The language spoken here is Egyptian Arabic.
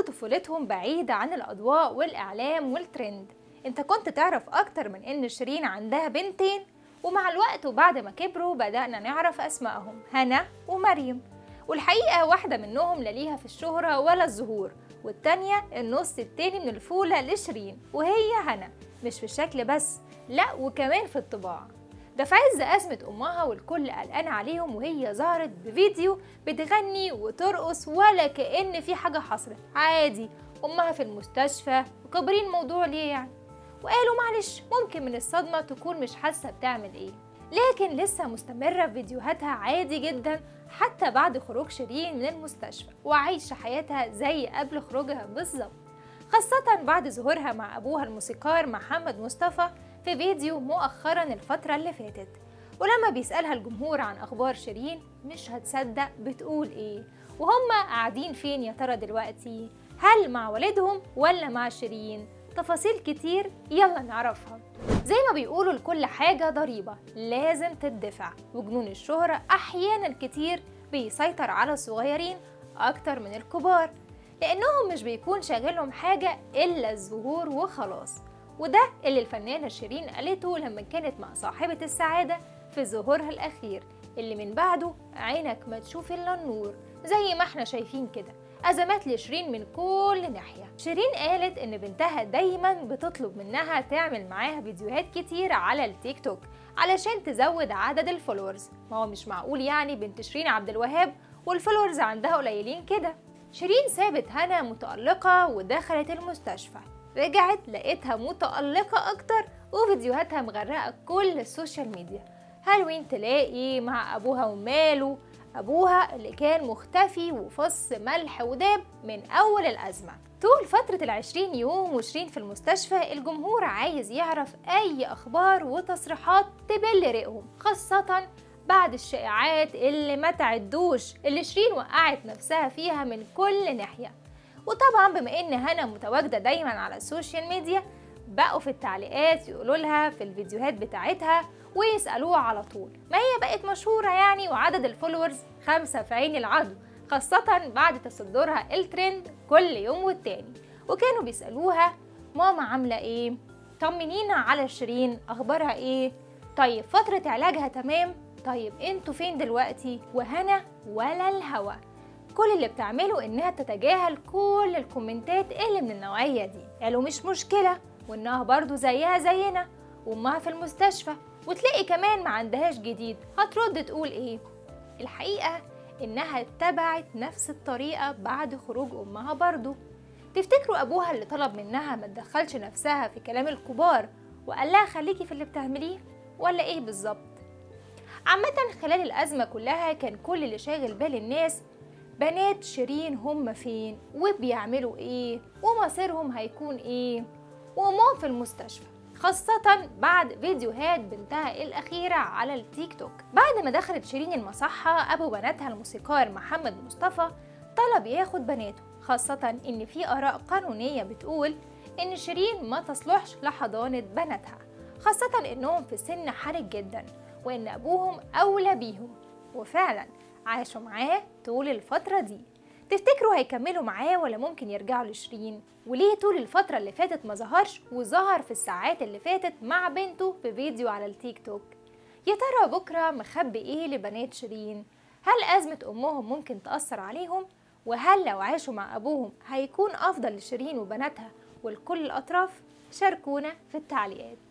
طفولتهم بعيدة عن الأضواء والإعلام والترند انت كنت تعرف أكتر من إن شيرين عندها بنتين ومع الوقت وبعد ما كبروا بدأنا نعرف أسمائهم هنا ومريم والحقيقة واحدة منهم لا ليها في الشهرة ولا الظهور والتانية النص التاني من الفولة لشيرين وهي هنا مش في الشكل بس لا وكمان في الطباع ده في عز أزمة أمها والكل قلقان عليهم وهي ظهرت بفيديو بتغني وترقص ولا كأن في حاجة حصلت عادي أمها في المستشفى وكبرين الموضوع ليه يعني وقالوا معلش ممكن من الصدمة تكون مش حاسة بتعمل ايه لكن لسه مستمرة في فيديوهاتها عادي جدا حتى بعد خروج شيرين من المستشفى وعايشة حياتها زي قبل خروجها بالظبط خاصة بعد ظهورها مع أبوها الموسيقار محمد مصطفى في فيديو مؤخرا الفترة اللي فاتت ولما بيسألها الجمهور عن أخبار شيرين مش هتصدق بتقول إيه وهم قاعدين فين يا ترى دلوقتي هل مع والدهم ولا مع شيرين تفاصيل كتير يلا نعرفها زي ما بيقولوا لكل حاجة ضريبة لازم تدفع وجنون الشهرة أحيانا كتير بيسيطر على الصغيرين أكتر من الكبار لأنهم مش بيكون شاغلهم حاجة إلا الظهور وخلاص وده اللي الفنانة شيرين قالته لما كانت مع صاحبة السعادة في ظهورها الأخير اللي من بعده عينك ما تشوف إلا النور زي ما احنا شايفين كده أزمات لشيرين من كل ناحية شيرين قالت إن بنتها دايما بتطلب منها تعمل معاها فيديوهات كتير على التيك توك علشان تزود عدد الفولورز ما هو مش معقول يعني بنت شيرين عبد الوهاب والفولورز عندها قليلين كده شيرين سابت هنا متألقة ودخلت المستشفى رجعت لقيتها متألقة أكتر وفيديوهاتها مغرقة كل السوشيال ميديا هالوين تلاقي مع أبوها وماله أبوها اللي كان مختفي وفص ملح وداب من أول الأزمة طول فترة العشرين يوم وشيرين في المستشفى الجمهور عايز يعرف أي أخبار وتصريحات تبل ريقهم خاصة بعد الشائعات اللي ما تعدوش اللي شيرين وقعت نفسها فيها من كل ناحية وطبعا بما ان هنا متواجدة دايما على السوشيال ميديا بقوا في التعليقات يقولوا لها في الفيديوهات بتاعتها ويسألوها على طول ما هي بقت مشهورة يعني وعدد الفولورز خمسة في عين العدو خاصة بعد تصدرها الترند كل يوم والتاني وكانوا بيسألوها ماما عاملة ايه طمنينا على شيرين اخبارها ايه طيب فترة علاجها تمام طيب انتوا فين دلوقتي وهنا ولا الهوا كل اللي بتعمله انها تتجاهل كل الكومنتات اللي من النوعية دي قالوا مش مشكلة وانها برضو زيها زينا وامها في المستشفى وتلاقي كمان ما عندهاش جديد هترد تقول ايه الحقيقة انها اتبعت نفس الطريقة بعد خروج امها برضو تفتكروا ابوها اللي طلب منها ما تدخلش نفسها في كلام الكبار وقال لها خليكي في اللي بتعمليه ولا ايه بالظبط عامة خلال الأزمة كلها كان كل اللي شاغل بال الناس بنات شيرين هم فين وبيعملوا ايه ومصيرهم هيكون ايه وامهم في المستشفى خاصة بعد فيديوهات بنتها الأخيرة على التيك توك بعد ما دخلت شيرين المصحة أبو بناتها الموسيقار محمد مصطفى طلب ياخد بناته خاصة إن في آراء قانونية بتقول إن شيرين ما تصلحش لحضانة بناتها خاصة إنهم في سن حرج جدا وإن أبوهم أولى بيهم وفعلا عاشوا معاه طول الفترة دي تفتكروا هيكملوا معاه ولا ممكن يرجعوا لشيرين وليه طول الفترة اللي فاتت ما ظهرش وظهر في الساعات اللي فاتت مع بنته في فيديو على التيك توك يا ترى بكرة مخبي ايه لبنات شيرين هل أزمة أمهم ممكن تأثر عليهم وهل لو عاشوا مع أبوهم هيكون أفضل لشيرين وبناتها ولكل الأطراف شاركونا في التعليقات